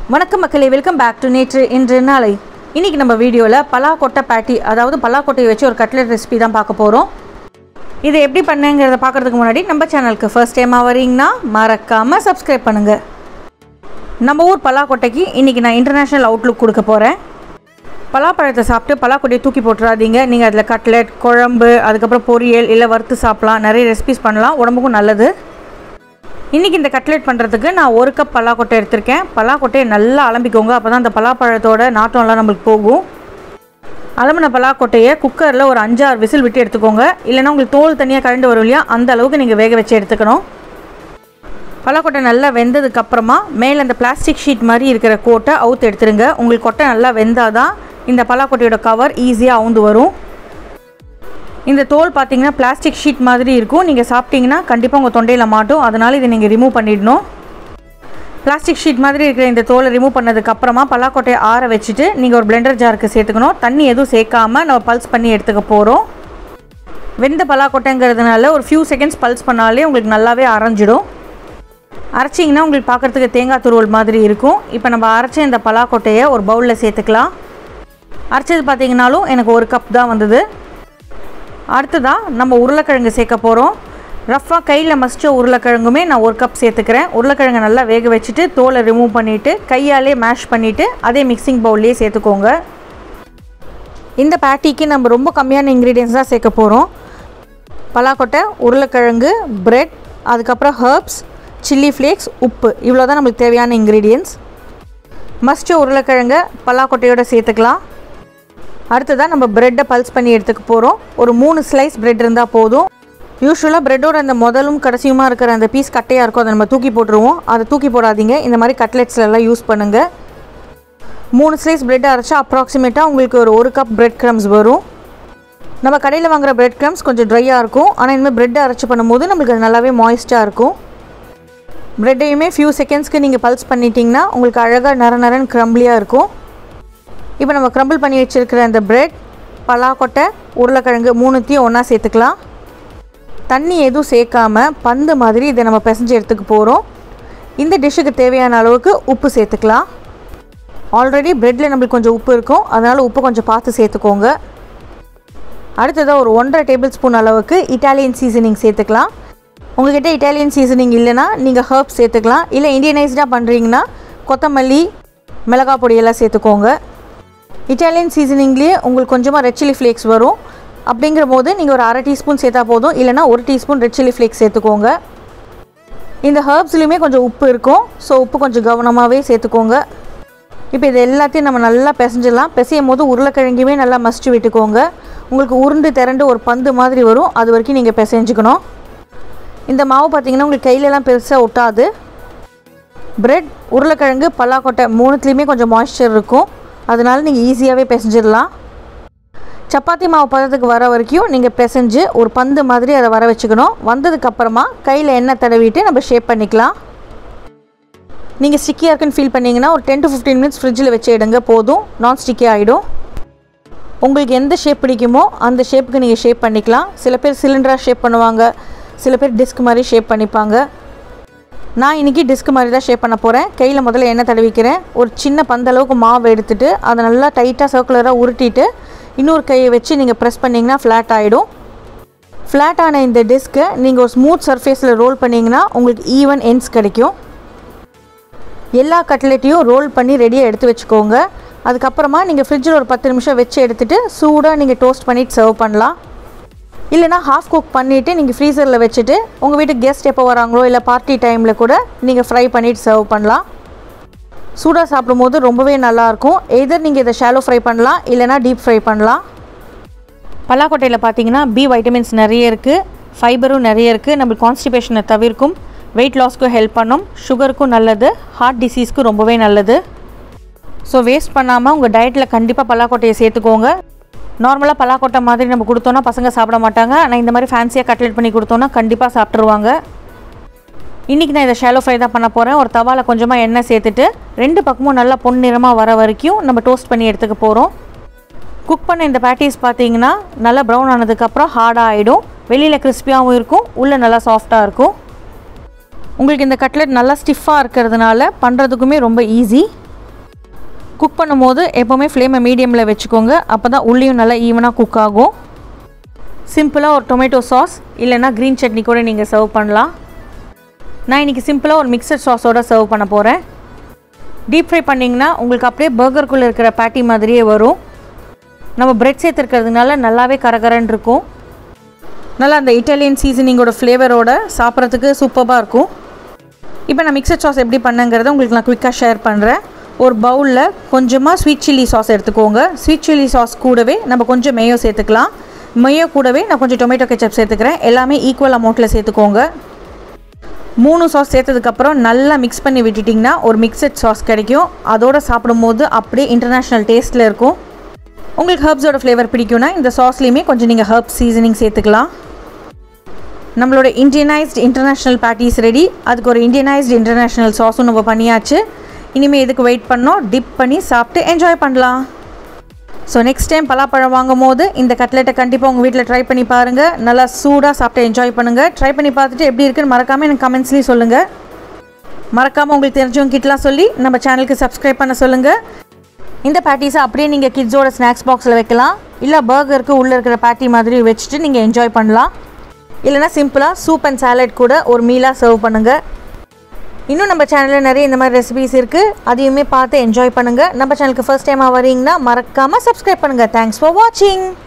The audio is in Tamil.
வணக்கம் மக்களே வெல்கம் பேக் டு நேற்று இன்று நாளை இன்றைக்கி நம்ம வீடியோவில் பலாக்கொட்டை பேட்டி அதாவது பலாக்கொட்டையை வச்சு ஒரு கட்லெட் ரெசிபி தான் பார்க்க போகிறோம் இதை எப்படி பண்ணுங்கிறத பார்க்குறதுக்கு முன்னாடி நம்ம சேனலுக்கு ஃபர்ஸ்ட் டைமாக வரீங்கன்னா மறக்காமல் சப்ஸ்கிரைப் பண்ணுங்கள் நம்ம ஊர் பலாக்கொட்டைக்கு இன்றைக்கி நான் இன்டர்நேஷ்னல் அவுட்லுக் கொடுக்க போகிறேன் பலாப்பழத்தை சாப்பிட்டு பலாக்கொட்டையை தூக்கி போட்டுறாதீங்க நீங்கள் அதில் கட்லெட் குழம்பு அதுக்கப்புறம் பொரியல் இல்லை வறுத்து சாப்பிட்லாம் நிறைய ரெசிபிஸ் பண்ணலாம் உடம்புக்கும் நல்லது இன்றைக்கி இந்த கட்லெட் பண்ணுறதுக்கு நான் ஒரு கப் பலாக்கொட்டை எடுத்திருக்கேன் பலாக்கொட்டையை நல்லா அலம்பிக்கோங்க அப்போ தான் அந்த பலாப்பழத்தோட நாட்டம்லாம் நம்மளுக்கு போகும் அலம்பின பலாக்கொட்டையை குக்கரில் ஒரு அஞ்சாறு விசில் விட்டு எடுத்துக்கோங்க இல்லைன்னா உங்களுக்கு தோல் தனியாக கழண்டு வரும் இல்லையா அந்த அளவுக்கு நீங்கள் வேக வச்சு எடுத்துக்கணும் பலாக்கொட்டை நல்லா வெந்ததுக்கப்புறமா மேலே அந்த பிளாஸ்டிக் ஷீட் மாதிரி இருக்கிற கோட்டை அவுத்து எடுத்துருங்க உங்களுக்கு கொட்டை நல்லா வெந்தாதான் இந்த பலாக்கொட்டையோட கவர் ஈஸியாக அவுந்து வரும் இந்த தோல் பார்த்தீங்கன்னா பிளாஸ்டிக் ஷீட் மாதிரி இருக்கும் நீங்கள் சாப்பிட்டீங்கன்னா கண்டிப்பாக உங்கள் தொண்டையில் மாட்டும் அதனால் இதை நீங்கள் ரிமூவ் பண்ணிடணும் பிளாஸ்டிக் ஷீட் மாதிரி இருக்கிற இந்த தோலை ரிமூவ் பண்ணதுக்கப்புறமா பலாக்கொட்டையை ஆற வச்சுட்டு நீங்கள் ஒரு பிளெண்டர் ஜாருக்கு சேர்த்துக்கணும் தண்ணி எதுவும் சேர்க்காம நம்ம பல்ஸ் பண்ணி எடுத்துக்க போகிறோம் வெந்த பலாக்கொட்டைங்கிறதுனால ஒரு ஃபியூ செகண்ட்ஸ் பல்ஸ் பண்ணாலே உங்களுக்கு நல்லாவே அரைஞ்சிடும் அரைச்சிங்கன்னா உங்களுக்கு பார்க்குறதுக்கு தேங்காய் துருவல் மாதிரி இருக்கும் இப்போ நம்ம அரைச்ச இந்த பலாக்கொட்டையை ஒரு பவுலில் சேர்த்துக்கலாம் அரைச்சது பார்த்தீங்கன்னாலும் எனக்கு ஒரு கப் தான் வந்தது அடுத்ததாக நம்ம உருளைக்கிழங்கு சேர்க்க போகிறோம் ரஃப்பாக கையில் மசிச்ச உருளைக்கிழங்குமே நான் ஒரு கப் சேர்த்துக்கிறேன் உருளைக்கிழங்கை நல்லா வேக வச்சுட்டு தோலை ரிமூவ் பண்ணிவிட்டு கையாலே மேஷ் பண்ணிவிட்டு அதே மிக்சிங் பவுல்லையே சேர்த்துக்கோங்க இந்த பேட்டிக்கு நம்ம ரொம்ப கம்மியான இன்க்ரீடியன்ஸ் தான் சேர்க்க போகிறோம் பலாக்கொட்டை உருளைக்கிழங்கு பிரெட் அதுக்கப்புறம் ஹர்ப்ஸ் சில்லி ஃப்ளேக்ஸ் உப்பு இவ்வளோ தான் நம்மளுக்கு தேவையான இன்க்ரீடியன்ஸ் மஸ்ட்டு உருளைக்கிழங்கை பலாக்கொட்டையோடு சேர்த்துக்கலாம் அடுத்ததாக நம்ம ப்ரெட்டை பல்ஸ் பண்ணி எடுத்துக்க போகிறோம் ஒரு மூணு ஸ்லைஸ் பிரெட் இருந்தால் போதும் யூஸ்வலாக ப்ரெட்டோட அந்த முதலும் கடைசியுமா இருக்கிற அந்த பீஸ் கட்டையாக இருக்கும் அதை நம்ம தூக்கி போட்டுருவோம் அதை தூக்கி போடாதீங்க இந்த மாதிரி கட்லெட்ஸ்லாம் யூஸ் பண்ணுங்கள் மூணு ஸ்லைஸ் பிரெட் அரைச்சா அப்ராக்சிமேட்டாக உங்களுக்கு ஒரு ஒரு கப் பிரெட் க்ரம்ஸ் வரும் நம்ம கடையில் வாங்குற பிரெட் க்ரம்ஸ் கொஞ்சம் ட்ரையாக இருக்கும் ஆனால் இனிமேல் பிரெட் அரைச்சி பண்ணும்போது நம்மளுக்கு அது நல்லாவே மாய்ஸ்ட்டாக இருக்கும் ப்ரெட்டையுமே ஃபியூ செகண்ட்ஸ்க்கு நீங்கள் பல்ஸ் பண்ணிட்டீங்கன்னா உங்களுக்கு அழகாக நர நரன்னு க்ரம்பிளியாக இருக்கும் இப்போ நம்ம க்ரம்பிள் பண்ணி வச்சுருக்கிற அந்த பிரெட் பலாக்கொட்டை உருளைக்கிழங்கு மூணுத்தையும் ஒன்றா சேர்த்துக்கலாம் தண்ணி எதுவும் சேர்க்காம பந்து மாதிரி இதை நம்ம பிசைஞ்சு எடுத்துக்க போகிறோம் இந்த டிஷ்ஷுக்கு தேவையான அளவுக்கு உப்பு சேர்த்துக்கலாம் ஆல்ரெடி ப்ரெட்டில் நம்மளுக்கு கொஞ்சம் உப்பு இருக்கும் அதனால் உப்பு கொஞ்சம் பார்த்து சேர்த்துக்கோங்க அடுத்ததாக ஒரு ஒன்றரை டேபிள் ஸ்பூன் அளவுக்கு இட்டாலியன் சீசனிங் சேர்த்துக்கலாம் உங்கள்கிட்ட இட்டாலியன் சீசனிங் இல்லைன்னா நீங்கள் ஹர்ப்ஸ் சேர்த்துக்கலாம் இல்லை இந்தியனைஸ்டாக பண்ணுறீங்கன்னா கொத்தமல்லி மிளகாய் பொடியெல்லாம் சேர்த்துக்கோங்க இட்டாலியன் சீசனிங்லேயே உங்களுக்கு கொஞ்சமாக ரெட் சில்லி ஃப்ளேக்ஸ் வரும் அப்படிங்கிற போது நீங்கள் ஒரு அரை டீஸ்பூன் சேர்த்தா போதும் இல்லைனா ஒரு டீஸ்பூன் ரெட் சில்லி ஃப்ளேக்ஸ் சேர்த்துக்கோங்க இந்த ஹர்ப்ஸ்லேயுமே கொஞ்சம் உப்பு இருக்கும் ஸோ உப்பு கொஞ்சம் கவனமாகவே சேர்த்துக்கோங்க இப்போ இது எல்லாத்தையும் நம்ம நல்லா பிசைஞ்சிடலாம் பிசையும் போது உருளைக்கிழங்குமே நல்லா மசிச்சு விட்டுக்கோங்க உங்களுக்கு உருண்டு திரண்டு ஒரு பந்து மாதிரி வரும் அது வரைக்கும் நீங்கள் பிசைஞ்சுக்கணும் இந்த மாவு பார்த்திங்கன்னா உங்களுக்கு கையிலலாம் பெருசாக ஒட்டாது பிரெட் உருளைக்கிழங்கு பல்லாக்கொட்டை மூணுத்துலேயுமே கொஞ்சம் மாய்ஸ்சர் இருக்கும் அதனால நீங்கள் ஈஸியாகவே பிசைஞ்சிடலாம் சப்பாத்தி மாவு பதத்துக்கு வர வரைக்கும் நீங்கள் பிசைஞ்சு ஒரு பந்து மாதிரி அதை வர வச்சுக்கணும் வந்ததுக்கப்புறமா கையில் எண்ணெய் தடவிட்டு நம்ம ஷேப் பண்ணிக்கலாம் நீங்கள் ஸ்டிக்கியாக இருக்குன்னு ஃபீல் பண்ணிங்கன்னா ஒரு டென் டு ஃபிஃப்டீன் மினிட்ஸ் ஃப்ரிட்ஜில் வச்சு எடுங்க போதும் நான் ஸ்டிக்கி ஆகிடும் உங்களுக்கு எந்த ஷேப் பிடிக்குமோ அந்த ஷேப்புக்கு நீங்கள் ஷேப் பண்ணிக்கலாம் சில பேர் சிலிண்டராக ஷேப் பண்ணுவாங்க சில பேர் டிஸ்க் மாதிரி ஷேப் பண்ணிப்பாங்க நான் இன்றைக்கி டிஸ்க் மாதிரி தான் ஷேப் பண்ண போகிறேன் கையில் முதல்ல எண்ணெய் தடவிக்கிறேன் ஒரு சின்ன பந்தளவுக்கு மாவு எடுத்துகிட்டு அதை நல்லா டைட்டாக சர்க்குலராக உருட்டிட்டு இன்னொரு கையை வச்சு நீங்கள் ப்ரெஸ் பண்ணிங்கன்னா ஃப்ளாட் ஆகிடும் ஃப்ளாட்டான இந்த டிஸ்க்கை நீங்கள் ஒரு ஸ்மூத் சர்ஃபேஸில் ரோல் பண்ணிங்கன்னா உங்களுக்கு ஈவன் எண்ட்ஸ் கிடைக்கும் எல்லா கட்லெட்டையும் ரோல் பண்ணி ரெடியாக எடுத்து வச்சுக்கோங்க அதுக்கப்புறமா நீங்கள் ஃப்ரிட்ஜில் ஒரு பத்து நிமிஷம் வச்சு எடுத்துகிட்டு சூடாக நீங்கள் டோஸ்ட் பண்ணிட்டு சர்வ் பண்ணலாம் இல்லைனா ஹாஃப் குக் பண்ணிவிட்டு நீங்கள் ஃப்ரீசரில் வச்சுட்டு உங்கள் வீட்டுக்கு கெஸ்ட் எப்போ வராங்களோ இல்லை பார்ட்டி டைமில் கூட நீங்கள் ஃப்ரை பண்ணிவிட்டு சர்வ் பண்ணலாம் சூடாக சாப்பிடும்போது ரொம்பவே நல்லாயிருக்கும் எதர் நீங்கள் இதை ஷாலோ ஃப்ரை பண்ணலாம் இல்லைனா டீப் ஃப்ரை பண்ணலாம் பல்லாக்கொட்டையில் பார்த்தீங்கன்னா பி வைட்டமின்ஸ் நிறைய இருக்குது ஃபைபரும் நிறைய இருக்குது நம்மளுக்கு கான்ஸ்டிபேஷனை தவிர்க்கும் வெயிட் லாஸ்க்கும் ஹெல்ப் பண்ணும் சுகருக்கும் நல்லது ஹார்ட் டிசீஸ்க்கும் ரொம்பவே நல்லது ஸோ வேஸ்ட் பண்ணாமல் உங்கள் டயட்டில் கண்டிப்பாக பல்லாக்கொட்டையை சேர்த்துக்கோங்க நார்மலாக பலாக்கொட்டை மாதிரி நம்ம கொடுத்தோன்னா பசங்க சாப்பிட மாட்டாங்க ஆனால் இந்த மாதிரி ஃபேன்சியாக கட்லெட் பண்ணி கொடுத்தோன்னா கண்டிப்பாக சாப்பிட்ருவாங்க இன்றைக்கி நான் இதை ஷாலோ ஃப்ரை தான் பண்ண போகிறேன் ஒரு தவாவில் கொஞ்சமாக எண்ணெய் சேர்த்துட்டு ரெண்டு பக்கமும் நல்லா பொன்னிறமாக வர வரைக்கும் நம்ம டோஸ்ட் பண்ணி எடுத்துக்க போகிறோம் குக் பண்ண இந்த பேட்டிஸ் பார்த்தீங்கன்னா நல்லா ப்ரௌன் ஆனதுக்கப்புறம் ஹார்டாக ஆகிடும் வெளியில் கிறிஸ்பியாகவும் இருக்கும் உள்ளே நல்லா சாஃப்டாக இருக்கும் உங்களுக்கு இந்த கட்லெட் நல்லா ஸ்டிஃபாக இருக்கிறதுனால பண்ணுறதுக்குமே ரொம்ப ஈஸி குக் பண்ணும்போது எப்போவுமே ஃப்ளேமை மீடியமில் வச்சுக்கோங்க அப்போ தான் உள்ளேயும் நல்லா ஈவனாக குக் ஆகும் சிம்பிளாக ஒரு டொமேட்டோ சாஸ் இல்லைன்னா க்ரீன் சட்னி கூட நீங்கள் சர்வ் பண்ணலாம் நான் இன்றைக்கி சிம்பிளாக ஒரு மிக்சர் சாஸோட சர்வ் பண்ண போகிறேன் டீப் ஃப்ரை பண்ணிங்கன்னா உங்களுக்கு அப்படியே பர்கருக்குள்ளே இருக்கிற பேட்டி மாதிரியே வரும் நம்ம பிரெட் சேர்த்துருக்கிறதுனால நல்லாவே கரகரன்னு இருக்கும் நல்லா அந்த இட்டாலியன் சீசனிங்கோட ஃப்ளேவரோட சாப்பிட்றதுக்கு சூப்பராக இருக்கும் இப்போ நான் மிக்சர் சாஸ் எப்படி பண்ணேங்கிறத உங்களுக்கு நான் குயிக்காக ஷேர் பண்ணுறேன் ஒரு பவுலில் கொஞ்சமாக ஸ்வீட் சில்லி சாஸ் எடுத்துக்கோங்க ஸ்வீட் சில்லி சாஸ் கூடவே நம்ம கொஞ்சம் மேயோ சேர்த்துக்கலாம் மேயோ கூடவே நான் கொஞ்சம் டொமேட்டோ கெச்சப் சேர்த்துக்கிறேன் எல்லாமே ஈக்குவல் அமௌண்ட்டில் சேர்த்துக்கோங்க மூணு சாஸ் சேர்த்ததுக்கப்புறம் நல்லா மிக்ஸ் பண்ணி விட்டுட்டிங்கன்னா ஒரு மிக்சட் சாஸ் கிடைக்கும் அதோடு சாப்பிடும்போது அப்படியே இன்டர்நேஷ்னல் டேஸ்ட்டில் இருக்கும் உங்களுக்கு ஹர்ப்ஸோட ஃப்ளேவர் பிடிக்கும்னா இந்த சாஸ்லேயுமே கொஞ்சம் நீங்கள் ஹர்ப் சீசனிங் சேர்த்துக்கலாம் நம்மளோட இந்தியனைஸ்ட் இன்டர்நேஷ்னல் பேட்டிஸ் ரெடி அதுக்கு ஒரு இந்தியனைஸ்ட் இன்டர்நேஷ்னல் சாஸும் நம்ம பண்ணியாச்சு இனிமேல் இதுக்கு வெயிட் பண்ணோம் டிப் பண்ணி சாப்பிட்டு என்ஜாய் பண்ணலாம் ஸோ நெக்ஸ்ட் டைம் பலாப்பழம் வாங்கும் போது இந்த கட்லெட்டை கண்டிப்பாக உங்கள் வீட்டில் ட்ரை பண்ணி பாருங்கள் நல்லா சூடாக சாப்பிட்டு என்ஜாய் பண்ணுங்கள் ட்ரை பண்ணி பார்த்துட்டு எப்படி இருக்குன்னு மறக்காமல் எனக்கு கமெண்ட்ஸ்லேயும் சொல்லுங்கள் மறக்காமல் உங்களுக்கு தெரிஞ்சவங்க கிட்டலாம் சொல்லி நம்ம சேனலுக்கு சப்ஸ்கிரைப் பண்ண சொல்லுங்கள் இந்த பேட்டிஸை அப்படியே நீங்கள் கிட்ஸோட ஸ்நாக்ஸ் பாக்ஸில் வைக்கலாம் இல்லை பர்கருக்கு உள்ளே இருக்கிற பேட்டி மாதிரி வச்சுட்டு நீங்கள் என்ஜாய் பண்ணலாம் இல்லைனா சிம்பிளாக சூப் அண்ட் சாலட் கூட ஒரு மீலாக சர்வ் பண்ணுங்கள் இன்னும் நம்ம சேனலில் நிறைய இந்த மாதிரி ரெசிபிஸ் இருக்குது அதையுமே பார்த்து என்ஜாய் பண்ணுங்கள் நம்ம சேனலுக்கு ஃபர்ஸ்ட் டைமாக வரீங்கன்னா மறக்காமல் சப்ஸ்கிரைப் பண்ணுங்கள் தேங்க்ஸ் ஃபார் வாட்சிங்